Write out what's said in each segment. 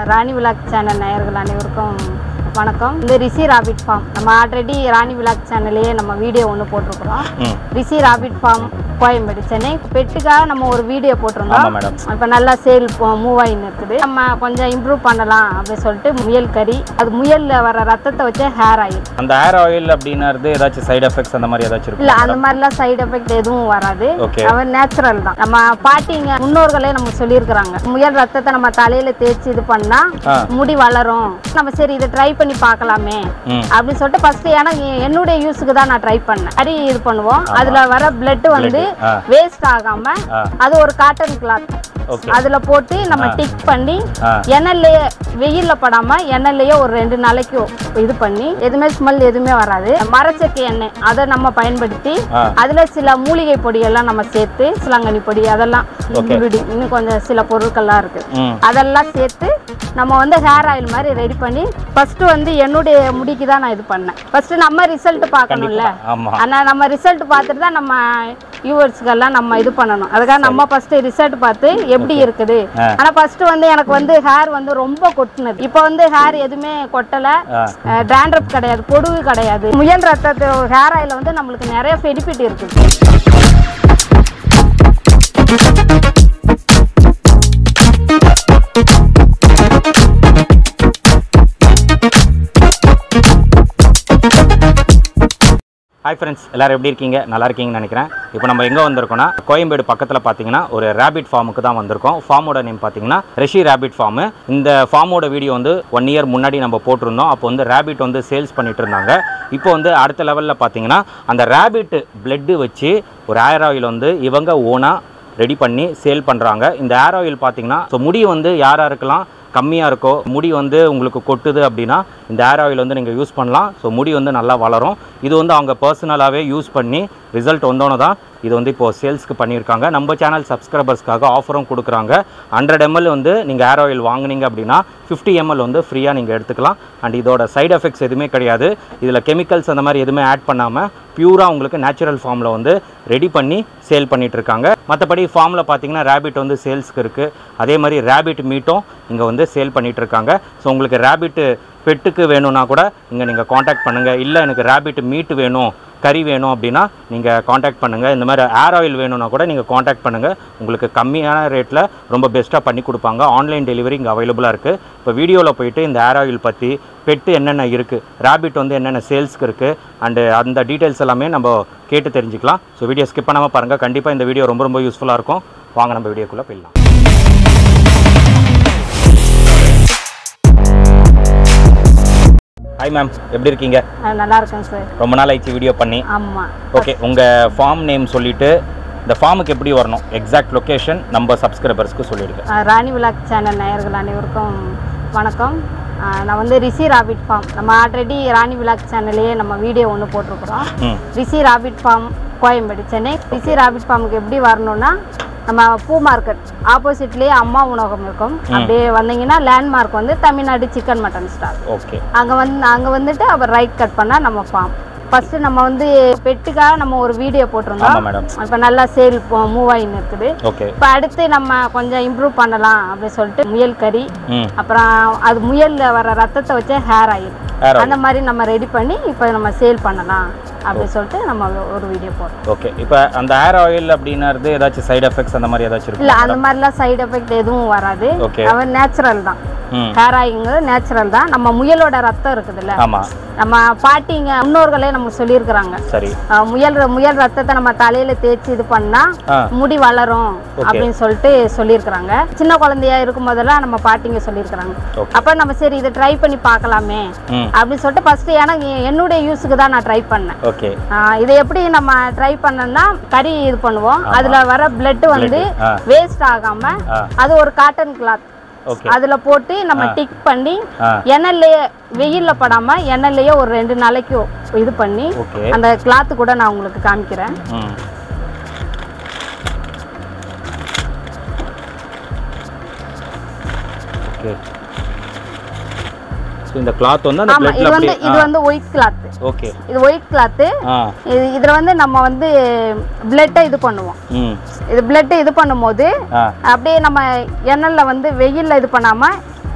ராணி vlog channel நேயர்கள் அனைவருக்கும் வணக்கம் இந்த ரிஷி ராபிட் ஃபார்ம் நம்ம ஆல்ரெடி ராணி விலாக் சேனல்லையே நம்ம வீடியோ ஒன்று போட்டிருக்கிறோம் ம் ரிஷி ராபிட் ஃபார்ம் கோயம்பேடு சென்னை பெட்டுக்காக நம்ம ஒரு வீடியோ ஆமாம் போட்டிருந்தோம் மேடம் இப்போ நல்லா சேல் மூவ் ஆகின்னு இருக்குது நம்ம கொஞ்சம் இம்ப்ரூவ் பண்ணலாம் அப்படின்னு சொல்லிட்டு முயல் கறி அது முயலில் வர ரத்தத்தை வச்சு ஹேர் ஆயில் அந்த ஹேர் ஆயில் அப்படின்றது ஏதாச்சும் சைடு எஃபெக்ட்ஸ் அந்த மாதிரி ஏதாச்சும் இல்ல இருக்கும் அந்த மாதிரிலாம் சைடு எஃபெக்ட் எதுவும் வராது ஓகே அவன் நேச்சுரல் தான் நம்ம பாட்டிங்க முன்னோர்களே நம்ம சொல்லியிருக்கிறாங்க முயல் ரத்தத்தை நம்ம தலையில தேய்ச்சி இது பண்ணா ஆ முடி வளரும் நம்ம சரி இதை ட்ரை பண்ணி பார்க்கலாமே ம் அப்படின்னு சொல்லிட்டு ஃபர்ஸ்ட் எனக்கு என்னுடைய யூஸுக்கு தான் நான் ட்ரை பண்ணேன் கறி இது பண்ணுவோம் அதுல வர பிளட் வந்து ஆ வேஸ்ட் ஆகாம ஆ அது ஒரு காட்டன் கிளாத் ஓகே அதுல போட்டு நம்ம டிக் பண்ணி ஆ எண்ணெய்லயே வெயில்ல படாம எண்ணெய்லயே ஒரு ரெண்டு நாளைக்கு இது பண்ணி எதுவுமே ஸ்மெல் எதுவுமே வராது மரச்செக்கு எண்ணெய் அதை நம்ம பயன்படுத்தி ஆ அதுல சில மூலிகை பொடி எல்லாம் நம்ம சேர்த்து சிலங்கனி பொடி அதெல்லாம் இன்க்ளூடிங் இன்னும் கொஞ்சம் சில பொருட்கள்லாம் இருக்கு ம் அதெல்லாம் சேர்த்து நம்ம வந்து ஹேர் ஆயில் மாதிரி ரெடி பண்ணி ஃபர்ஸ்ட் வந்து என்னுடைய முடிக்கு தான் நான் இது பண்ணேன் ஃபர்ஸ்ட் நம்ம ரிசல்ட் பார்க்கணும்ல ஆமாம் ஆனா நம்ம ரிசல்ட் பார்த்துட்டு தான் நம்ம வியூவர்ஸ்க்கெல்லாம் நம்ம இது பண்ணணும் அதுக்காக நம்ம ஃபர்ஸ்ட் ரிசல்ட் பார்த்து எப்படி இருக்குது ஆ. ஆனா ஃபர்ஸ்ட் வந்து எனக்கு வந்து ஹேர் வந்து ரொம்ப கொட்டுனது இப்போ வந்து ஹேர் எதுவுமே கொட்டல ஆ டேண்ட்ரப் கிடையாது பொடுகு கிடையாது முயல் ரத்தத்து ஹேர் ஆயில் வந்து நம்மளுக்கு நிறைய பெனிஃபிட் இருக்குது ஹாய் ஃப்ரெண்ட்ஸ் எல்லாரும் எப்படி இருக்கீங்க நல்லா இருக்கீங்கன்னு நினைக்கிறேன் இப்போ நம்ம எங்கே வந்திருக்கோம்னா கோயம்பேடு பக்கத்தில் பார்த்தீங்கன்னா ஒரு ரேபிட் ஃபார்முக்கு தான் வந்திருக்கோம் ஃபார்மோட நேம் பார்த்தீங்கன்னா ரெஷி ரேபிட் ஃபார்மு இந்த ஃபார்மோட வீடியோ வந்து ஒன் இயர் முன்னாடி நம்ம போட்டிருந்தோம் அப்போ வந்து ரேபிட் வந்து சேல்ஸ் பண்ணிட்டு இருந்தாங்க இப்போ வந்து அடுத்த லெவலில் பார்த்தீங்கன்னா அந்த ரேபிட் பிளட்டு வச்சு ஒரு ஹேர் ஆயில் வந்து இவங்க ஓனாக ரெடி பண்ணி சேல் பண்ணுறாங்க இந்த ஹேர் ஆயில் பார்த்தீங்கன்னா ஸோ முடி வந்து யார் யாருக்கெல்லாம் கம்மியாக இருக்கோ முடி வந்து உங்களுக்கு கொட்டுது அப்படின்னா இந்த ஹேர் ஆயில் வந்து நீங்கள் யூஸ் பண்ணலாம் ஸோ முடி வந்து நல்லா வளரும் இது வந்து அவங்க பர்சனலாகவே யூஸ் பண்ணி ரிசல்ட் வந்தோன்னே தான் இது வந்து இப்போது சேல்ஸ்க்கு பண்ணியிருக்காங்க நம்ம சேனல் சப்ஸ்கிரைபர்ஸ்க்காக ஆஃபரும் கொடுக்குறாங்க ஹண்ட்ரட் எம்எல் வந்து நீங்கள் ஹேர் ஆயில் வாங்குனீங்க அப்படின்னா ஃபிஃப்டி எம்எல் வந்து ஃப்ரீயாக நீங்கள் எடுத்துக்கலாம் அண்ட் இதோட சைடு எஃபெக்ட்ஸ் எதுவுமே கிடையாது இதில் கெமிக்கல்ஸ் அந்த மாதிரி எதுவுமே ஆட் பண்ணாமல் பியூராக உங்களுக்கு நேச்சுரல் ஃபார்மில் வந்து ரெடி பண்ணி சேல் பண்ணிட்டு இருக்காங்க மற்றபடி ஃபார்மில் பார்த்தீங்கன்னா ரேபிட் வந்து சேல்ஸ்க்கு இருக்குது அதே மாதிரி ரேபிட் மீட்டும் இங்கே வந்து சேல் பண்ணிட்டு இருக்காங்க ஸோ உங்களுக்கு ரேபிட் பெட்டுக்கு வேணும்னா கூட இங்கே நீங்கள் காண்டாக்ட் பண்ணுங்கள் இல்லை எனக்கு ரேபிட் மீட் வேணும் கறி வேணும் அப்படின்னா நீங்கள் காண்டாக்ட் பண்ணுங்கள் இந்த மாதிரி ஏர் ஆயில் வேணும்னா கூட நீங்கள் காண்டாக்ட் பண்ணுங்கள் உங்களுக்கு கம்மியான ரேட்டில் ரொம்ப பெஸ்ட்டாக பண்ணி கொடுப்பாங்க ஆன்லைன் டெலிவரி இங்கே அவைலபிளாக இருக்குது இப்போ வீடியோவில் போயிட்டு இந்த ஏர் ஆயில் பற்றி பெட்டு என்னென்ன இருக்குது ரேபிட் வந்து என்னென்ன சேல்ஸ்க்கு இருக்குது அண்டு அந்த டீட்டெயில்ஸ் எல்லாமே நம்ம கேட்டு தெரிஞ்சுக்கலாம் ஸோ வீடியோ ஸ்கிப் பண்ணாமல் பாருங்கள் கண்டிப்பாக இந்த வீடியோ ரொம்ப ரொம்ப யூஸ்ஃபுல்லாக இருக்கும் வாங்க நம்ம வீடியோக்குள்ளே போயிடலாம் ஹாய் மேம் எப்படி இருக்கீங்க அஹ் நல்லா இருக்கேன் சார் ரொம்ப நாள் ஆயிடுச்சு வீடியோ பண்ணி ஆமா ஓகே உங்கள் ஃபார்ம் நேம் சொல்லிவிட்டு இந்த ஃபார்முக்கு எப்படி வரணும் எக்ஸாக்ட் லொக்கேஷன் நம்ம சப்ஸ்கிரைபர்ஸ்க்கு சொல்லிடுங்க அஹ் ராணி விலாக் சேனல் நேயர்கள் அனைவருக்கும் வணக்கம் அஹ் நான் வந்து ரிஷி ராபிட் ஃபார்ம் நம்ம ஆல்ரெடி ராணி விலாக் சேனல்லையே நம்ம வீடியோ ஒன்று போட்டிருக்கிறோம் ம் Rishi rabbit farm Koyambedu Chennai Rishi rabbit ஃபார்முக்கு எப்படி வரணும்னா நம்ம பூ மார்க்கெட் ஆப்போசிட்லேயே அம்மா உணவகம் இருக்கும் அப்படியே வந்தீங்கன்னா லேண்ட்மார்க் வந்து Tamil Nadu chicken mutton star okay அங்கே வந்து அங்கே வந்துட்டு அவர் ரைட் கட் பண்ணால் நம்ம ஃபார்ம் ஃபஸ்ட்டு நம்ம வந்து பெட்டுக்காக நம்ம ஒரு வீடியோ போட்டிருந்தோம் ஆமாம் மேடம் இப்போ நல்லா சேல் மூவ் ஆகின்னு இருக்குது ஓகே இப்போ அடுத்து நம்ம கொஞ்சம் இம்ப்ரூவ் பண்ணலாம் அப்படின்னு சொல்லிட்டு முயல் கறி ம் அப்புறம் அது முயலில் வர ரத்தத்தை வச்சு ஹேர் ஆயில் ஹேர் அந்த மாதிரி நம்ம ரெடி பண்ணி இப்போ நம்ம சேல் பண்ணலாம் அப்படின்னு சொல்லிட்டு நம்ம ஒரு வீடியோ போடுறோம் ஓகே இப்போ அந்த ஹேர் ஆயில் அப்படின்றது ஏதாச்சும் சைடு எஃபெக்ட்ஸ் அந்த மாதிரி ஏதாச்சும் இல்லை இருக்கும் அந்த மாதிரிலாம் சைடு எஃபெக்ட் எதுவும் வராது ஓகே அவன் நேச்சுரல் தான் ம் ஹேர் ஆயிங்கிறது நேச்சுரல் தான் நம்ம முயலோட ரத்தம் இருக்குதுல்ல ஆமாம் நம்ம பாட்டிங்க முன்னோர்களே நம்ம சொல்லியிருக்கிறாங்க சரி அஹ் முயல் முயல் ரத்தத்தை நம்ம தலையில தேய்ச்சி இது பண்ணா ஆ முடி வளரும் அப்படின்னு சொல்லிட்டு சொல்லியிருக்கிறாங்க சின்ன குழந்தையா இருக்கும் போதெல்லாம் நம்ம பாட்டிங்க சொல்லியிருக்கிறாங்க ஓகே அப்ப நம்ம சரி இதை ட்ரை பண்ணி பார்க்கலாமே ம் அப்படின்னு சொல்லிட்டு ஃபர்ஸ்ட் எனக்கு என்னுடைய யூஸுக்கு தான் நான் ட்ரை பண்ணேன் ஓகே ஆஹ் இதை எப்படி நம்ம ட்ரை பண்ணோம்னா கறி இது பண்ணுவோம் அதுல வர பிளட் வந்து ஆ வேஸ்ட் ஆகாம ஆ அது ஒரு காட்டன் கிளாத் ஓகே அதுல போட்டு நம்ம டிக் பண்ணி ஆ எண்ணெய்லயே வெயில்ல படாம எண்ணெய்லயே ஒரு ரெண்டு நாளைக்கு இது பண்ணி ஓகே அந்த கிளாத்து கூட நான் உங்களுக்கு காமிக்கிறேன் ம் ஓகே ஸோ இந்த கிளாத் வந்து அந்த ஆமா இது பிளட்ல வந்து அப்படியே இது வந்து ஒயிட் கிளாத் ஓகே இது ஒயிட் கிளாத்து ஆ இது இதுல வந்து நம்ம வந்து பிளட்டை இது பண்ணுவோம் ம் இது பிளட்டை இது பண்ணும்போது ஆ அப்படியே நம்ம எண்ணெய்ல வந்து வெயில்ல இது பண்ணாம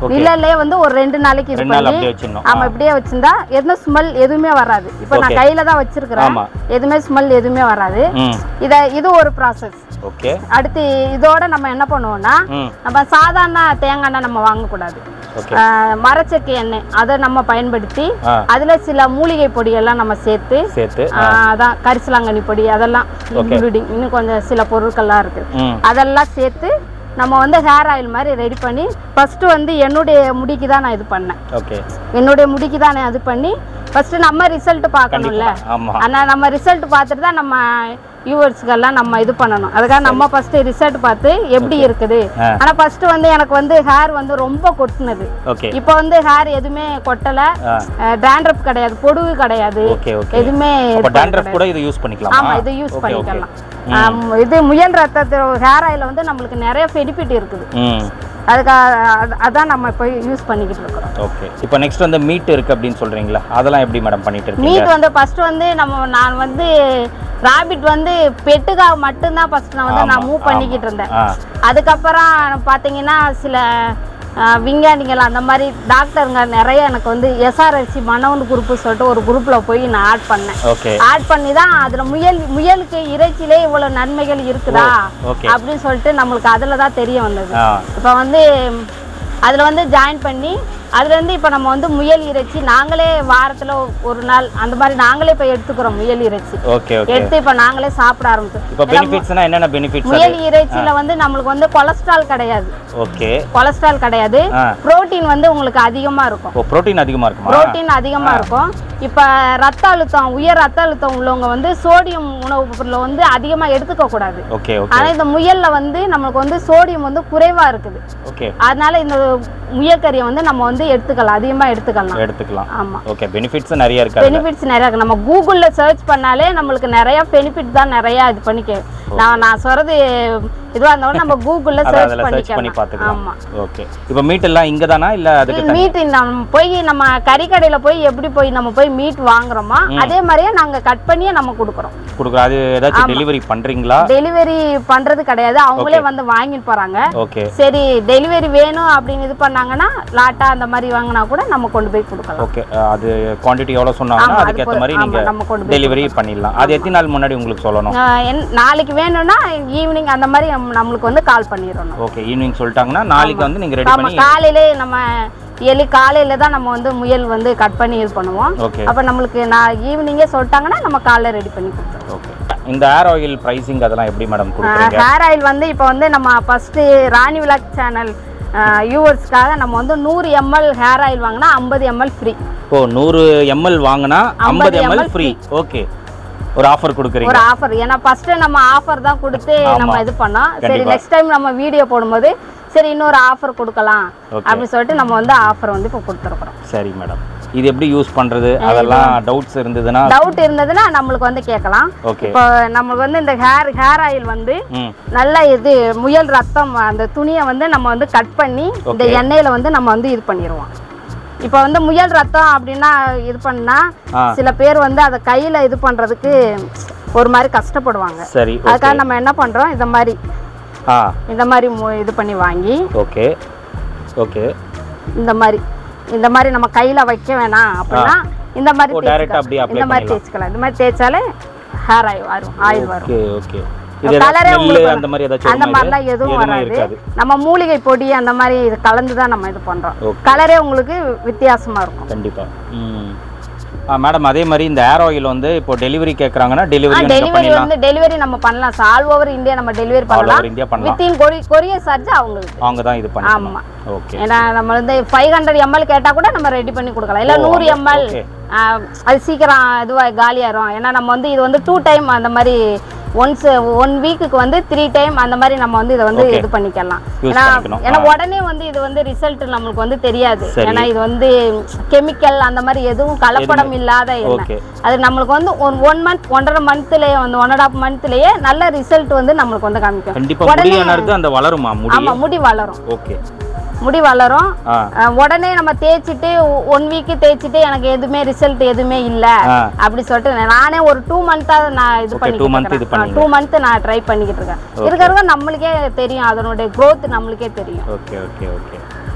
Okay. நிழல்லே வந்து ஒரு ரெண்டு நாளைக்கு இது ரெண்டு நாள் பண்ணி அப்படியே வச்சிடணும் ஆமா இப்படியே வச்சிருந்தா எதுவும் ஸ்மெல் எதுவுமே வராது இப்போ நான் Okay. கையில தான் வச்சிருக்கிறேன் ஆமா. எதுவுமே ஸ்மெல் எதுவுமே வராது ம் இத இது ஒரு ப்ராசஸ் ஓகே அடுத்து இதோட நம்ம என்ன பண்ணுவோம்னா ம் நம்ம சாதாரண தேங்காய் எண்ணெய் நம்ம வாங்கக்கூடாது ஓகே ஆஹ் மரச்செக்கு எண்ணெய் அதை நம்ம பயன்படுத்தி ஆ அதுல சில மூலிகை பொடியெல்லாம் நம்ம சேர்த்து சேர்த்து ஆஹ் அதான் கரிசலாங்கண்ணி பொடி அதெல்லாம் இன்க்ளூடிங் இன்னும் கொஞ்சம் சில பொருட்கள்லாம் இருக்கு ம் அதெல்லாம் சேர்த்து நம்ம வந்து ஹேர் ஆயில் மாதிரி ரெடி பண்ணி ஃபர்ஸ்ட் வந்து என்னுடைய முடிக்கு தான் நான் இது பண்ணேன் ஓகே என்னுடைய முடிக்கு தான் நான் இது பண்ணி ஃபர்ஸ்ட் நம்ம ரிசல்ட் பார்க்கணும்ல ஆமா ஆனால் நம்ம ரிசல்ட் பார்த்துட்டு தான் நம்ம வியூவர்ஸ்க்கெல்லாம் நம்ம இது பண்ணணும் அதுக்காக நம்ம ஃபர்ஸ்ட் ரிசல்ட் பார்த்து எப்படி இருக்குது ஆ. ஆனால் ஃபர்ஸ்ட் வந்து எனக்கு வந்து ஹேர் வந்து ரொம்ப கொட்டுனது ஓகே இப்போ வந்து ஹேர் எதுவுமே கொட்டலை ஆ டேண்ட்ரப் கிடையாது பொடுகு கிடையாது ஓகே ஓகே எதுவுமே அப்போ டேண்ட்ரஃப் கூட இது யூஸ் பண்ணிக்கலாமா ஆமா இது யூஸ் ஓகே ஓகே பண்ணிக்கலாம் ஆம், இது முயல் ரத்தத்து ஹேர் ஆயில் வந்து நம்மளுக்கு நிறைய பெனிஃபிட் இருக்குது ம் அதுக்காக அது- அதான் நம்ம இப்போ யூஸ் பண்ணிக்கிட்டு இருக்கிறோம் ஓகே இப்போ நெக்ஸ்ட் வந்து மீட் இருக்கு அப்படின்னு சொல்றீங்களா அதெல்லாம் எப்படி மேடம் பண்ணிட்டு இருக்கீங்க மீட் வந்து ஃபர்ஸ்ட் வந்து நம்ம நான் வந்து ராபிட் வந்து பெட்டுக்காக மட்டும்தான் ஃபர்ஸ்ட் நான் வந்து நான் ஆமா, மூவ் பண்ணிக்கிட்டு இருந்தேன் ஆ அதுக்கப்புறம் பார்த்தீங்கன்னா சில அஹ், விஞ்ஞானிகள் அந்த மாதிரி டாக்டருங்க நிறைய எனக்கு வந்து எஸ்ஆர்எஸ்சி மனவன் குரூப்பு சொல்லிட்டு ஒரு குரூப்பில் போய் நான் ஆட் பண்ணேன் ஓகே ஆட் பண்ணி தான் அதில் முயல் முயலுக்கு இறைச்சியிலே இவ்வளோ நன்மைகள் இருக்குதா ஓகே அப்படின்னு சொல்லிட்டு நம்மளுக்கு அதில் தான் தெரிய வந்தது ஆ இப்போ வந்து அதில் வந்து ஜாயின் பண்ணி அதுலேருந்து இப்போ நம்ம வந்து முயல் இறைச்சி நாங்களே வாரத்தில் ஒரு நாள் அந்த மாதிரி நாங்களே இப்போ எடுத்துக்கிறோம் முயல் இறைச்சி ஓகே ஓகே எடுத்து இப்போ நாங்களே சாப்பிட ஆரம்பிச்சோம் இப்போ பெனிஃபிட்ஸ்னா என்னென்ன பெனிஃபிட்ஸ் முயல் இறைச்சியில் வந்து நம்மளுக்கு வந்து கொலஸ்ட்ரால் கிடையாது ஓகே கொலஸ்ட்ரால் கிடையாது ஆ புரோட்டீன் வந்து உங்களுக்கு அதிகமாக இருக்கும் ஓ புரோட்டீன் அதிகமா இருக்குமா புரோட்டீன் அதிகமாக இருக்கும் இப்போ ரத்த அழுத்தம் உயர் ரத்த அழுத்தம் உள்ளவங்க வந்து சோடியம் உணவுப் பொருளை வந்து அதிகமாக எடுத்துக்க கூடாது ஓகே ஓகே ஆனால் இந்த முயல்ல வந்து நம்மளுக்கு வந்து சோடியம் வந்து குறைவாக இருக்குது ஓகே அதனால இந்த முயற்கறியை வந்து நம்ம வந்து எடுத்துக்கலாம் அதிகமாக எடுத்துக்கலாம் எடுத்துக்கலாம் ஆமாம் ஓகே பெனிஃபிட்ஸ் நிறைய இருக்கு அதுல. பெனிஃபிட்ஸ் நிறைய இருக்கு நம்ம கூகுளில் சர்ச் பண்ணாலே நம்மளுக்கு நிறைய பெனிஃபிட் தான் நிறைய இது பண்ணிக்க நான் நான் சொல்றது இதுவாக இருந்தாலும் நம்ம கூகுளில் அதான் சர்ச் அதில் சர்ச் பண்ணி பண்ணிக்கலாம் பார்த்துக்கலாம் ஆமாம் ஓகே இப்போ மீட் எல்லாம் இங்கே தானா இல்லை அதுக்கு தனி- மீட் நம்ம போய் நம்ம கறிக்கடையில் போய் எப்படி போய் நம்ம போய் மீட் வாங்குறோமோ அதே மாதிரியே நாங்கள் கட் பண்ணியே நம்ம கொடுக்குறோம் கொடுக்குறோம் அது ஏதாச்சும் டெலிவரி பண்ணுறீங்களா டெலிவரி பண்றது கிடையாது அவங்களே வந்து வாங்கிட்டு போறாங்க ஓகே சரி டெலிவரி வேணும் அப்படின்னு இது பண்ணாங்கன்னா லாட்டா அந்த மாதிரி வாங்கினா கூட நம்ம கொண்டு போய் கொடுக்கலாம் ஓகே அது குவாண்டிட்டி எவ்வளோ சொன்னாங்கன்னா ஆமா, அது அதுக்கேற்ற போ- மாதிரி ஆமா, நீங்கள் நம்ம கொண்டு போய் டெலிவரி பண்ணிடலாம் அது எத்தனை நாள் முன்னாடி உங்களுக்கு சொல்லணும் ஆஹ் என்- நாளைக்கு வேணும்னா ஈவினிங் அந்த மாதிரி நம்ம- நம்மளுக்கு வந்து கால் பண்ணிடணும் ஓகே ஈவினிங் சொல்லிட்டாங்கன்னா நாளைக்கு வந்து நீங்கள் ரெடி ஆமா பண்ணி காலையிலே நம்ம எலி காலையில தான் நம்ம வந்து முயல் வந்து கட் பண்ணி இது பண்ணுவோம் ஓகே அப்ப நம்மளுக்கு நான் ஈவினிங்கே சொல்லிட்டாங்கன்னா நம்ம காலைல ரெடி பண்ணி கொடுத்துருவோம் ஓகே இந்த ஏர் ஆயில் ப்ரைசிங் அதெல்லாம் எப்படி மேடம் கொடுக்குறீங்க ஹேர் ஆயில் வந்து இப்போ வந்து நம்ம ஃபஸ்ட்டு ராணி விலாக் சேனல் யூவர்ஸ்க்காக நம்ம வந்து நூறு எம்எல் ஹேர் ஆயில் வாங்கினா ஐம்பது எம்எல் ஃப்ரீ ஓ நூறு எம்எல் வாங்கினா ஐம்பது எம்எல் ml ஃப்ரீ ஓகே ஒரு ஆஃபர் கொடுக்குறீங்க ஒரு ஆஃபர் ஏன்னா ஃபர்ஸ்ட் நம்ம ஆஃபர் தான் கொடுத்து நம்ம இது பண்ணோம் சரி கண்டிப்பா. நெக்ஸ்ட் டைம் நம்ம வீடியோ போடும்போது சரி இன்னொரு ஆஃபர் கொடுக்கலாம் Okay. அப்படின்னு சொல்லிட்டு நம்ம வந்து ஆஃபர் வந்து இப்போ கொடுத்துருக்குறோம் சரி மேடம் இது எப்படி யூஸ் பண்ணுறது அதெல்லாம் டவுட்ஸ் இருந்ததுன்னா டவுட் இருந்ததுன்னா நம்மளுக்கு வந்து கேட்கலாம் ஓகே இப்போ நம்மளுக்கு வந்து இந்த ஹேர் ஹேர் ஆயில் வந்து ம் நல்ல இது முயல் ரத்தம் அந்த துணியை வந்து நம்ம வந்து கட் பண்ணி இந்த Okay. எண்ணெயில வந்து நம்ம வந்து இது பண்ணிடுவோம் இப்போ வந்து முயல் ரத்தம் அப்படின்னா இது பண்ணா ஆ சில பேர் வந்து அதை கையில இது பண்றதுக்கு ஒரு மாதிரி கஷ்டப்படுவாங்க சரி அதுக்காக நம்ம என்ன பண்றோம் இந்த மாதிரி ஆ இந்த மாதிரி மு- இது பண்ணி வாங்கி ஓகே ஓகே இந்த மாதிரி இந்த மாதிரி நம்ம கையில வைக்க வேணாம் அப்படின்னா இந்த மாதிரி ஓ, direct ஆ அப்படியே தேய்ச்சிக்கலாம். apply இந்த மாதிரி தேய்ச்சிக்கலாம் இந்த மாதிரி தேய்ச்சாலே ஹேர் ஆயில் வரும் ஆயில் வரும் ஓகே ஓகே இது கலரே ஸ்மெல்லு உங்களுக்கு அந்த மாதிரி ஏதாச்சும் அந்த வருமா இது? மாதிரிலாம் எதுவும் எதுவுமே வராது இருக்காது நம்ம மூலிகை பொடி அந்த மாதிரி இது கலந்து தான் நம்ம இது பண்றோம் ஓகே கலரே உங்களுக்கு வித்தியாசமா இருக்கும் கண்டிப்பா ம் ஆ மேடம் அதே மாதிரி இந்த ஏர் ஆயில் வந்து இப்போ டெலிவரி கேட்குறாங்கன்னா டெலிவரி நீங்கள் டெலிவரி பண்ணிடலாம் வந்து டெலிவரி நம்ம பண்ணலாம் ஆல் ஓவர் இந்தியா நம்ம டெலிவரி ஆல் பண்ணலாம் ஓவர் இந்தியா பண்ணலாம் வித்தின் கொரி கொரியர் சார்ஜ் அவங்களுக்கு அவங்க தான் இது பண்ணலாம் ஆமா ஓகே ஏன்னா நம்ம வந்து ஃபைவ் ஹண்ட்ரட் எம்எல் கேட்டால் கூட நம்ம ரெடி பண்ணி கொடுக்கலாம் இல்லை ஓ, நூறு அந்த- எம்எல் okay. அது சீக்கிரம் இதுவாக காலியாயிரும் ஏன்னா நம்ம வந்து இது வந்து டூ டைம் அந்த மாதிரி ஒன்ஸ் ஒன் வீக்குக்கு வந்து த்ரீ டைம் அந்த மாதிரி நம்ம வந்து இதை வந்து Okay. இது பண்ணிக்கலாம் Use ஏன்னா பண்ணிக்கணும். ஏன்னா ஆ. உடனே வந்து இது வந்து ரிசல்ட் நம்மளுக்கு வந்து தெரியாது சரி. ஏன்னா இது வந்து கெமிக்கல் அந்த மாதிரி எதுவும் கலப்படம் இல்லாத எண்ணெய் ஓகே அது நம்மளுக்கு வந்து ஒன் ஒன் மந்த் ஒன்றரை மந்த்லயே வந்து ஒன் அண்ட் ஆஃப் மந்த்லயே நல்ல ரிசல்ட் வந்து நம்மளுக்கு வந்து காமிக்கும் கண்டிப்பா முடி நறுது அந்த வளருமா முடி ஆமா முடி வளரும் ஓகே முடி வளரும் ஆ அஹ் உடனே நம்ம தேய்ச்சிட்டு ஒன் வீக்கு தேய்ச்சிட்டு எனக்கு எதுவுமே ரிசல்ட் எதுவுமே இல்ல ஆ அப்படி சொல்லிட்டு நானே ஒரு டூ மந்த்தா நான் இது Okay, two month இது பண்ணிக்கிட்டு பண்ணீங்க. டூ மந்த் நான் ட்ரை பண்ணிக்கிட்டு இருக்கேன் Okay. இருக்கிறவங்க நம்மளுக்கே தெரியும் அதனுடைய growth நம்மளுக்கே தெரியும் ஓகே ஓகே ஓகே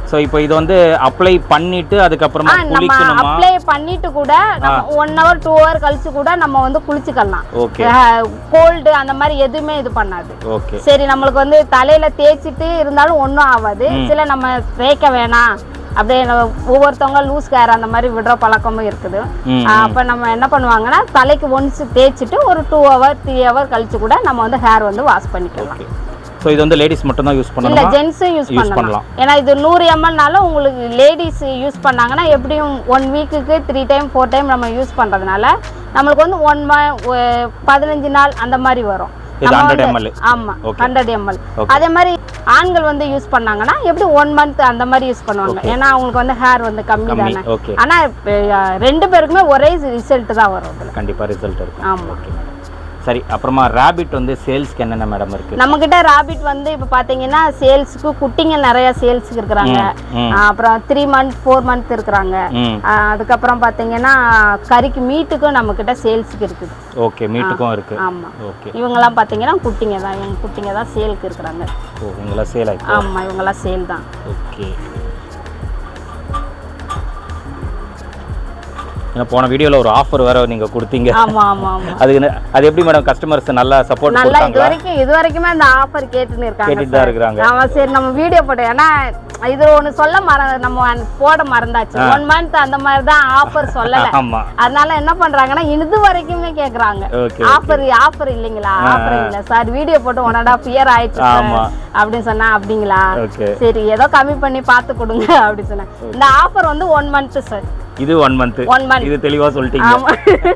ஸோ இப்போ இது வந்து அப்ளை பண்ணிட்டு அதுக்கப்புறமா ஆ நம்ம குளிக்கணுமா அப்ளை பண்ணிட்டு கூட நம்ம ஒன் ஹவர் டூ ஹவர் கழிச்சு கூட நம்ம வந்து குளிச்சுக்கலாம் ஓகே கோல்டு அந்த மாதிரி எதுவுமே இது பண்ணாது ஓகே சரி நம்மளுக்கு வந்து தலையில தேய்ச்சிட்டு இருந்தாலும் ஒன்றும் ஆகாது சில நம்ம தேய்க்க வேணாம் அப்படியே நம்ம ஒவ்வொருத்தவங்க லூஸ் கேர் அந்த மாதிரி விடுற பழக்கமும் இருக்குது ம் அப்போ நம்ம என்ன பண்ணுவாங்கன்னா தலைக்கு ஒன்ஸ் தேய்ச்சிட்டு ஒரு டூ ஹவர் த்ரீ ஹவர் கழிச்சு கூட நம்ம வந்து ஹேர் வந்து வாஷ் பண்ணிக்கலாம் ஓகே ஸோ இது வந்து லேடிஸ் மட்டும் தான் யூஸ் இல்ல பண்ணணுமா ஜென்ஸும் யூஸ் யூஸ் பண்ணலாம் பண்ணலாம் ஏன்னா இது நூறு எம்எல்னால உங்களுக்கு லேடிஸ் யூஸ் பண்ணாங்கன்னா எப்படியும் ஒன் வீக்குக்கு த்ரீ டைம் ஃபோர் டைம் நம்ம யூஸ் பண்றதுனால நம்மளுக்கு வந்து ஒன் பதினஞ்சு நாள் அந்த மாதிரி வரும் இது நம்ம 100 வந்து- ml. ஆமா Okay. Hundred ML Okay. அதே மாதிரி ஆண்கள் வந்து யூஸ் பண்ணாங்கன்னா எப்படி ஒன் மந்த் அந்த மாதிரி யூஸ் பண்ணுவாங்க ஏன்னா அவங்களுக்கு வந்து ஹேர் வந்து கம்மி கம்மி தானே ஓகே ஆனா இப்ப, அஹ், ரெண்டு பேருக்குமே ஒரே ரிசல்ட் தான் வரும் இதுல கண்டிப்பாக ரிசல்ட் இருக்கும் ஆமா ஓகே மேடம் சரி அப்புறமா ரேபிட் வந்து சேல்ஸ்க்கு என்னென்ன மேடம் இருக்கு நம்ம கிட்ட ராபிட் வந்து இப்ப பாத்தீங்கன்னா சேல்ஸ்க்கு குட்டிங்க நிறைய சேல்ஸ்க்கு இருக்கிறாங்க ம் அப்புறம் த்ரீ மந்த் ஃபோர் மந்த் இருக்கிறாங்க ம் ஆஹ் அதுக்கப்புறம் பார்த்தீங்கன்னா கறிக்கு மீட்டுக்கும் நம்ம கிட்ட சேல்ஸுக்கு இருக்குது ஓகே மீட்டுக்கும் இருக்கு ஆமா ஓகே இவங்கெல்லாம் பார்த்தீங்கன்னா குட்டிங்க தான் இவங்க குட்டிங்க தான் சேலுக்கு இருக்கிறாங்க ஓ இங்கெல்லாம் சேல் ஆயிருக்கு ஆமா இவங்கெல்லாம் சேல் தான் ஓகே ஏன்னா போன வீடியோவில் ஒரு ஆஃபர் வேற நீங்கள் கொடுத்தீங்க ஆமா ஆமா ஆமா அதுக்கு என்ன- அது எப்படி மேடம் கஸ்டமர்ஸ் நல்லா சப்போர்ட் நல்லா இது கொடுத்தாங்களா வரைக்கும் இது வரைக்குமே அந்த ஆஃபர் கேட்டுன்னு இருக்காங்க கேட்டுட்டு தான் இருக்கிறாங்க ஆமா சரி நம்ம வீடியோ போட்டோம் ஏன்னா இது ஒண்ணு சொல்ல மற நம்ம அன்~ போட மறந்தாச்சு ஒன் மந்த் அந்த மாதிரி தான் ஆஃபர் சொல்லல ஆமா அதனால என்ன பண்றாங்கன்னா இது வரைக்குமே கேக்குறாங்க ஓகே ஆஃபர் ஆஃபர் இல்லைங்களா ஆஃபர் இல்ல சார் வீடியோ போட்டு ஒன் அண்ட் ஆஃப் இயர் ஆயிடுச்சு sir. ஆமா. அப்படின்னு சொன்னா அப்படிங்களா ஓகே சரி ஏதோ கம்மி பண்ணி பார்த்து கொடுங்க அப்படின்னு சொன்னேன் இந்த ஆஃபர் வந்து ஒன் மந்த் சார் இது ஒன் மந்த் ஒன் மந்த் இது தெளிவா சொல்லிட்டீங்க ஆமா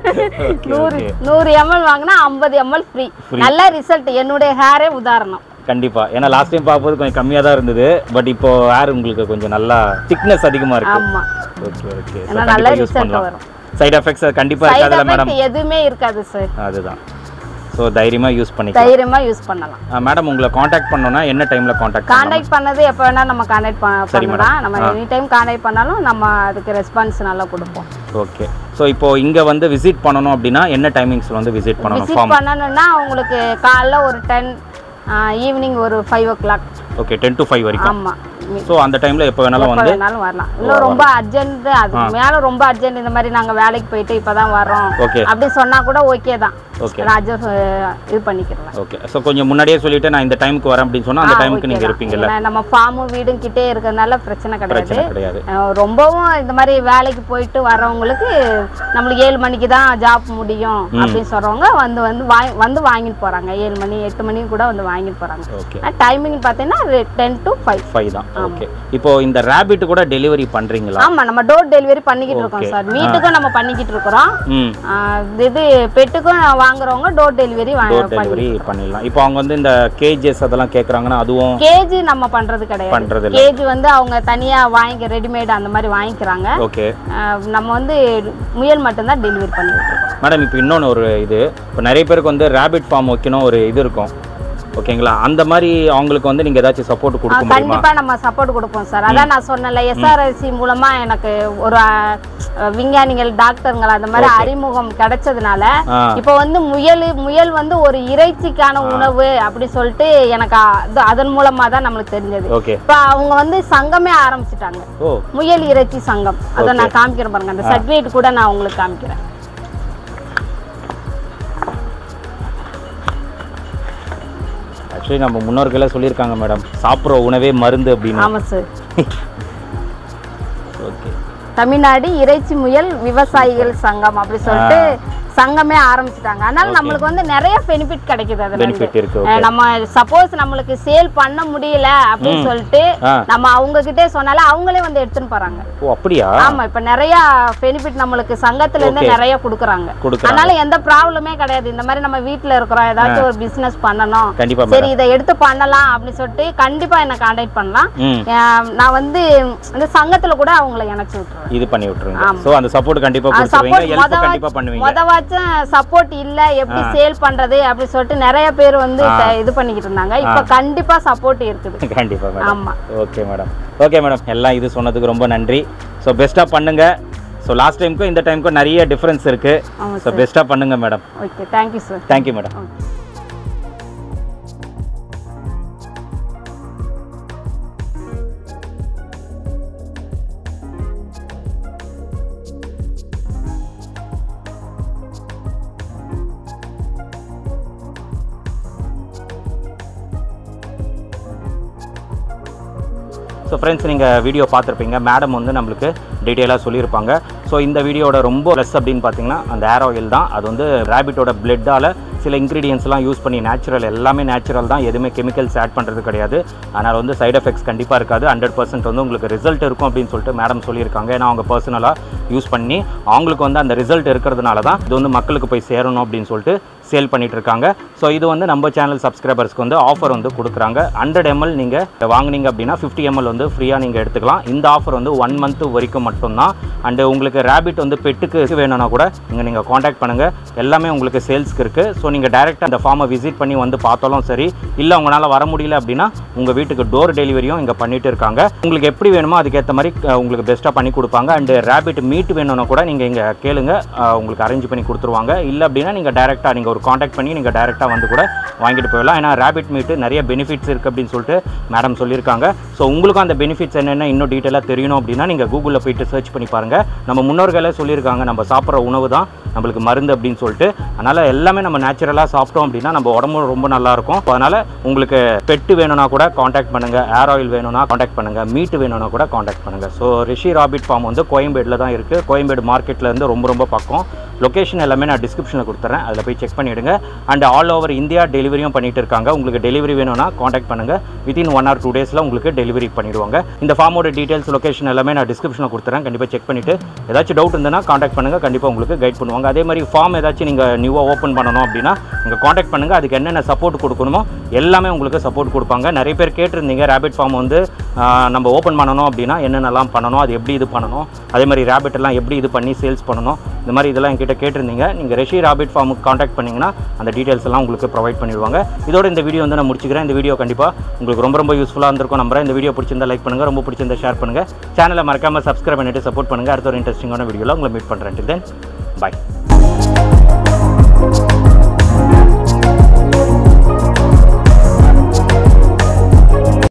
ஓகே நூறு ஓகே நூறு எம்எல் வாங்கினா ஐம்பது எம்எல் ஃப்ரீ நல்ல ரிசல்ட் என்னுடைய ஹேரே உதாரணம் கண்டிப்பா ஏன்னா லாஸ்ட் டைம் பார்க்கும்போது கொஞ்சம் கம்மியா தான் இருந்தது பட் இப்போ ஹேர் உங்களுக்கு கொஞ்சம் நல்லா திக்னஸ் அதிகமா இருக்கு ஆமா ஓகே ஓகே ஏன்னா நல்ல கண்டிப்பா யூஸ் ரிசல்ட் பண்ணலாம் வரும் சைடு எஃபெக்ட்ஸ் கண்டிப்பா சைடு இருக்காதுல்ல மேடம் எஃபெக்ட் எதுவுமே இருக்காது சார் அதுதான் ஸோ தைரியமா யூஸ் பண்ணிக்கலாம் தைரியமா யூஸ் பண்ணலாம் மேடம் உங்களை காண்டாக்ட் பண்ணோம்னா என்ன டைம்ல காண்டாக்ட் பண்ணலாம் கான்டாக்ட் பண்ணது எப்போ வேணா நம்ம கான்டாக்ட் பண்ணலாம் நம்ம எனி டைம் கான்டாக்ட் பண்ணாலும் நம்ம அதுக்கு ரெஸ்பான்ஸ் நல்லா கொடுப்போம் ஓகே ஸோ இப்போ இங்க வந்து விசிட் பண்ணணும் அப்படின்னா என்ன டைமிங்ஸ்ல வந்து விசிட் பண்ணணும் விசிட் ஃபார்ம் பண்ணணும்னா உங்களுக்கு காலைல ஒரு டென் ஈவினிங் ஒரு five o'clock okay ten to five வரைக்கும் ஆமா ஸோ அந்த டைம்ல எப்போ வேணாலும் எப்போ வந்து வேணாலும் வரலாம் இல்லை ரொம்ப அர்ஜென்ட் அதுக்கு மேல ரொம்ப அர்ஜென்ட் இந்த மாதிரி நாங்க வேலைக்கு போயிட்டு இப்பதான் வரோம் ஓகே அப்படி சொன்னா கூட ஓகே தான் ஓகே நான் adjust, அஹ், இது பண்ணிக்கலாம் ஓகே ஸோ கொஞ்சம் முன்னாடியே சொல்லிட்டு நான் இந்த டைமுக்கு வரேன் அப்படின்னு சொன்னா அந்த ஆ, டைமுக்கு okay நீங்க தான். இருப்பீங்கல்ல ஏன்னா நம்ம ஃபார்மும் வீடும் கிட்டே இருக்கிறதுனால பிரச்சனை கிடையாது பிரச்சனை கிடையாது அஹ் ரொம்பவும் இந்த மாதிரி வேலைக்கு போயிட்டு வர்றவங்களுக்கு நம்மளுக்கு ஏழு மணிக்கு தான் ஜாப் முடியும் அப்படின்னு சொல்றவங்க வந்து வந்து வாங்கி வந்து வாங்கிட்டு போறாங்க ஏழு மணி எட்டு மணி கூட வந்து வாங்கிட்டு போறாங்க ஓகே டைமிங் பார்த்தீங்கன்னா டென் டு ஃபைவ் ஃபைவ் தான் ஓகே இப்போ இந்த ரேபிட் கூட டெலிவரி பண்றீங்களா ஆமா நம்ம டோர் டெலிவரி பண்ணிக்கிட்டு இருக்கோம் Okay. சார் வீட்டுக்கும் நம்ம பண்ணிக்கிட்டு இருக்கிறோம் ம் ஆஹ் இது பெட்டுக்கும் வாங்குறவங்க டோர் டெலிவரி டோர் டெலிவரி பண்ணிடலாம் இப்போ அவங்க வந்து இந்த கேஜஸ் அதெல்லாம் கேட்குறாங்கன்னா அதுவும் கேஜி நம்ம பண்றது கிடையாது பண்றது இல்ல கேஜி வந்து அவங்க தனியா வாங்கி ரெடிமேட் அந்த மாதிரி வாங்கிக்கிறாங்க ஓகே ஆஹ் நம்ம வந்து முயல் மட்டும்தான் டெலிவரி பண்ணிட்டு இருக்கோம் மேடம் இப்போ இன்னொன்று ஒரு இது இப்போ நிறைய பேருக்கு வந்து ரேபிட் ஃபார்ம் வைக்கணும் ஒரு இது இருக்கும் ஓகேங்களா அந்த மாதிரி அவங்களுக்கு வந்து நீங்க ஏதாச்சும் சப்போர்ட் கொடுக்க ஆஹ் முடியுமா கண்டிப்பா நம்ம சப்போர்ட் கொடுப்போம் சார் அதான் நான் சொன்னேன்ல எஸ்ஆர்எஸ்சி மூலமா எனக்கு ஒரு ஆஹ், விஞ்ஞானிகள் டாக்டருங்கள் அந்த மாதிரி அறிமுகம் கிடைச்சதுனால ஆ இப்போ வந்து முயல் முயல் வந்து ஒரு இறைச்சிக்கான உணவு அப்படி சொல்லிட்டு எனக்கு அது அதன் மூலமா தான் நம்மளுக்கு தெரிஞ்சது ஓகே இப்போ அவங்க வந்து சங்கமே ஆரம்பிச்சிட்டாங்க ஓ முயல் இறைச்சி சங்கம் அதை நான் காமிக்கிறேன் பாருங்க அந்த சர்டிஃபிகேட் கூட நான் உங்களுக்கு காமிக்கிறேன் ஆக்சுவலி நம்ம முன்னோர்களே சொல்லியிருக்காங்க மேடம் சாப்பிட்ற உணவே மருந்து அப்படின்னு ஆமா சார் ஓகே தமிழ்நாடு இறைச்சி முயல் விவசாயிகள் சங்கம் அப்படி சொல்லிட்டு சங்கமே ஆரம்பிச்சிட்டாங்க அதனால நம்மளுக்கு வந்து நிறைய பெனிஃபிட் கிடைக்குது அதுல இருந்து பெனிஃபிட் இருக்கு அஹ் நம்ம சப்போஸ் நம்மளுக்கு சேல் பண்ண முடியல அப்படின்னு சொல்லிட்டு ஆ நம்ம அவங்க கிட்டே சொன்னாலே அவங்களே வந்து எடுத்துன்னு போறாங்க ஓ அப்படியா ஆமா இப்ப நிறைய பெனிஃபிட் நம்மளுக்கு சங்கத்துல இருந்து நிறைய கொடுக்குறாங்க கொடுக்குறாங்க அதனால எந்த ப்ராப்ளமே கிடையாது இந்த மாதிரி நம்ம வீட்ல இருக்கிறோம் ஏதாச்சும் ஒரு பிசினஸ் பண்ணணும் கண்டிப்பா சரி மேடம் இதை எடுத்து பண்ணலாம் அப்படின்னு சொல்லிட்டு கண்டிப்பா என்ன கான்டாக்ட் பண்ணலாம் ம் அஹ் நான் வந்து இந்த சங்கத்துல கூட அவங்கள இணைச்சு விட்டுருவேன் இது பண்ணி விட்டுருங்க ஸோ அந்த சப்போர்ட் கண்டிப்பா கொடுத்துருவீங்க சப்போர்ட் ஹெல்ப் மொத கண்டிப்பா பண்ணுவீங்க மொதவாச்சும் சப்போர்ட் இல்ல எப்படி சேல் பண்றது அப்படி சொல்லிட்டு நிறைய பேர் வந்து த- இது பண்ணிக்கிட்டு இருந்தாங்க இப்ப கண்டிப்பா சப்போர்ட் இருக்குது கண்டிப்பா மேடம் ஆமா ஓகே மேடம் ஓகே மேடம் எல்லாம் இது சொன்னதுக்கு ரொம்ப நன்றி ஸோ பெஸ்ட்டாக பண்ணுங்க ஸோ லாஸ்ட் டைமுக்கும் இந்த டைமுக்கும் நிறைய டிஃப்ரென்ஸ் இருக்கு ஆமா ஸோ பெஸ்ட்டாக பண்ணுங்க madam okay thank you sir thank you madam okay so friends நீங்கள் வீடியோ பார்த்துருப்பீங்க மேடம் வந்து நம்மளுக்கு டீட்டெயிலாக சொல்லியிருப்பாங்க ஸோ இந்த வீடியோட ரொம்ப ப்ளஸ் அப்படின்னு பார்த்தீங்கன்னா அந்த ஏர் ஆயில் தான் அது வந்து ரேபிட்டோட பிளட்டால் சில இன்க்ரீடியன்ஸ்லாம் யூஸ் பண்ணி நேச்சுரல் எல்லாமே நேச்சுரல் தான் எதுவுமே கெமிக்கல்ஸ் ஆட் பண்ணுறது கிடையாது அதனால் வந்து சைடு எஃபெக்ட்ஸ் கண்டிப்பாக இருக்காது ஹண்ட்ரட் பர்சன்ட் வந்து உங்களுக்கு ரிசல்ட் இருக்கும் அப்படின்னு சொல்லிட்டு மேடம் சொல்லியிருக்காங்க ஏன்னா அவங்க பர்சனலாக யூஸ் பண்ணி அவங்களுக்கு வந்து அந்த ரிசல்ட் இருக்கிறதுனால தான் இது வந்து மக்களுக்கு போய் சேரணும் அப்படின்னு சொல்லிட்டு சேல் பண்ணிட்டு இருக்காங்க ஸோ இது வந்து நம்ம சேனல் சப்ஸ்கிரைபர்ஸ்க்கு வந்து ஆஃபர் வந்து கொடுக்குறாங்க ஹண்ட்ரட் எம்எல் நீங்கள் வாங்குனீங்க அப்படின்னா ஃபிஃப்டி எம்எல் வந்து ஃப்ரீயாக நீங்கள் எடுத்துக்கலாம் இந்த ஆஃபர் வந்து ஒன் மந்த் வரைக்கும் மட்டும்தான் அண்டு உங்களுக்கு ரேபிட் வந்து பெட்டுக்கு வேணும்னா கூட இங்கே நீங்கள் காண்டாக்ட் பண்ணுங்கள் எல்லாமே உங்களுக்கு சேல்ஸ்க்கு இருக்குது ஸோ நீங்கள் டேரெக்டாக அந்த ஃபார்மை விசிட் பண்ணி வந்து பார்த்தாலும் சரி இல்லை உங்களால் வர முடியல அப்படின்னா உங்கள் வீட்டுக்கு டோர் டெலிவரியும் இங்கே பண்ணிட்டு இருக்காங்க உங்களுக்கு எப்படி வேணுமோ அதுக்கேற்ற மாதிரி அஹ், உங்களுக்கு பெஸ்ட்டாக பண்ணி கொடுப்பாங்க அண்டு ரேபிட் மீட் வேணும்னா கூட நீங்கள் இங்கே கேளுங்க அஹ், உங்களுக்கு அரேஞ்ச் பண்ணி கொடுத்துருவாங்க இல்லை அப்படின்னா நீங்கள் டேரெக்டாக நீங்கள் ஒரு காண்டாக்ட் பண்ணி நீங்கள் டேரெக்டாக வந்து கூட வாங்கிட்டு போயிடலாம் ஏன்னா ரேபிட் மீட்டு நிறைய பெனிஃபிட்ஸ் இருக்குது அப்படின்னு சொல்லிட்டு மேடம் சொல்லியிருக்காங்க ஸோ உங்களுக்கும் அந்த பெனிஃபிட்ஸ் என்னென்ன இன்னும் டீட்டெயிலாக தெரியணும் அப்படின்னா நீங்கள் கூகுளில் போயிட்டு சர்ச் பண்ணி பாருங்கள் நம்ம முன்னோர்களே சொல்லியிருக்காங்க நம்ம சாப்பிட்ற உணவு தான் நம்மளுக்கு மருந்து அப்படின்னு சொல்லிட்டு அதனால் எல்லாமே நம்ம நேச்சுரலாக சாப்பிட்டோம் அப்படின்னா நம்ம உடம்பு ரொம்ப நல்லா இருக்கும் அதனால் உங்களுக்கு பெட்டு வேணும்னா கூட காண்டாக்ட் பண்ணுங்கள் ஏர் ஆயில் வேணும்னா காண்டாக்ட் பண்ணுங்கள் மீட் வேணும்னா கூட காண்டாக்ட் பண்ணுங்கள் ஸோ ரிஷி ராபிட் ஃபார்ம் வந்து கோயம்பேடில் தான் இருக்குது கோயம்பேடு மார்க்கெட்டில் இருந்து ரொம்ப ரொம்ப பக்கம் லொகேஷன் எல்லாமே நான் டிஸ்கிரிப்ஷனில் கொடுத்துறேன் அதில் போய் செக் பண்ணிவிடுங்க அண்ட் ஆல் ஓவர் இந்தியா டெலிவரியும் பண்ணிட்டு இருக்காங்க உங்களுக்கு டெலிவரி வேணும்னா காண்டாக்ட் பண்ணுங்கள் வித்தின் ஒன் ஆர் டூ டேஸில் உங்களுக்கு டெலிவரி பண்ணிடுவாங்க இந்த ஃபார்மோட டீட்டெயில்ஸ் லொகேஷன் எல்லாமே நான் டிஸ்கிரிப்ஷனில் கொடுத்துறேன் கண்டிப்பாக செக் பண்ணிவிட்டு ஏதாச்சும் டவுட் இருந்ததுன்னா காண்டாக்ட் பண்ணுங்கள் கண்டிப்பாக உங்களுக்கு கைட் பண்ணுவாங்க அதே மாதிரி ஃபார்ம் ஏதாச்சும் நீங்கள் நியூவாக ஓப்பன் பண்ணணும் அப்படின்னா நீங்கள் காண்டாக்ட் பண்ணுங்கள் அதுக்கு என்னென்ன சப்போர்ட் கொடுக்கணுமோ எல்லாமே உங்களுக்கு சப்போர்ட் கொடுப்பாங்க நிறைய பேர் கேட்டிருந்தீங்க ரேபிட் ஃபார்ம் வந்து ஆஹ், நம்ம ஓப்பன் பண்ணணும் அப்படின்னா என்னென்னலாம் பண்ணணும் அது எப்படி இது பண்ணணும் அதே மாதிரி rabbit எல்லாம் எப்படி இது பண்ணி சேல்ஸ் பண்ணணும் இந்த மாதிரி இதெல்லாம் என்கிட்ட கேட்டிருந்தீங்க நீங்கள் ரெஷி ராபிட் ஃபார்முக்கு காண்டாக்ட் பண்ணிங்கன்னா அந்த டீட்டெயில்ஸ் எல்லாம் உங்களுக்கு ப்ரொவைட் பண்ணிடுவாங்க இதோட இந்த வீடியோ வந்து நான் முடிச்சுக்கிறேன் இந்த வீடியோ கண்டிப்பாக உங்களுக்கு ரொம்ப ரொம்ப யூஸ்ஃபுல்லாக இருந்திருக்கும் நம்புறேன் இந்த வீடியோ பிடிச்சிருந்தா லைக் பண்ணுங்கள் ரொம்ப பிடிச்சிருந்தா ஷேர் பண்ணுங்கள் சேனலை மறக்காமல் சப்ஸ்கிரைப் பண்ணிட்டு சப்போர்ட் பண்ணுங்கள் அடுத்த ஒரு இன்ட்ரெஸ்டிங்கான வீடியோவில் உங்களை மீட் பண்ணுறேன் தென் பாய்